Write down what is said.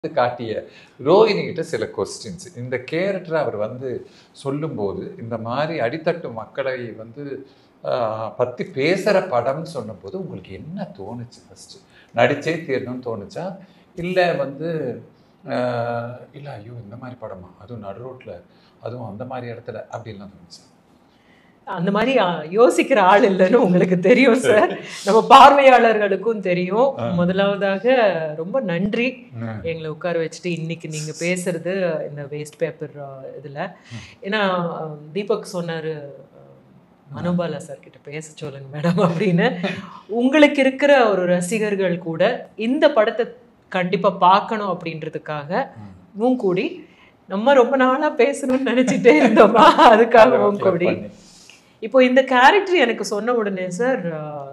காட்டிய ரோஹிணி கிட்ட சில கொஸ்டின்ஸ் இந்த கேரக்டர் அவர் வந்து சொல்லும்போது இந்த மாதிரி அடித்தட்டு மக்களை வந்து ஆஹ், பத்தி பேசுற படம்னு சொன்னபோது உங்களுக்கு என்ன தோணுச்சு ஃபர்ஸ்ட் நடிச்சே தீரணும்னு தோணுச்சா இல்லை வந்து ஆஹ், இல்ல ஐயோ இந்த மாதிரி படமா அதுவும் நடு ரோட்ல அதுவும் அந்த மாதிரி இடத்துல அப்படின்லாம் தோணுச்சு அந்த மாதிரி ஆ, யோசிக்கிற ஆள் இல்லைன்னு உங்களுக்கு தெரியும் சார் நம்ம பார்வையாளர்களுக்கும் தெரியும் முதலாவதாக ரொம்ப நன்றி எங்களை உட்கார வச்சுட்டு இன்னைக்கு நீங்க பேசுறது இந்த வேஸ்ட் பேப்பர் இதுல ஏன்னா ஆ, தீபக் சொன்னாரு ஆ, மனோபாலா சார் கிட்ட பேச சொல்லுங்க மேடம் அப்படின்னு உங்களுக்கு இருக்கிற ஒரு ரசிகர்கள் கூட இந்த படத்தை கண்டிப்பா பார்க்கணும் அப்படின்றதுக்காகவும் கூடி நம்ம ரொம்ப நாளா பேசணும்னு நினைச்சிட்டே இருந்தோமா அதுக்காகவும் கூடி இப்போ இந்த கேரக்டர் எனக்கு சொன்ன உடனே சார்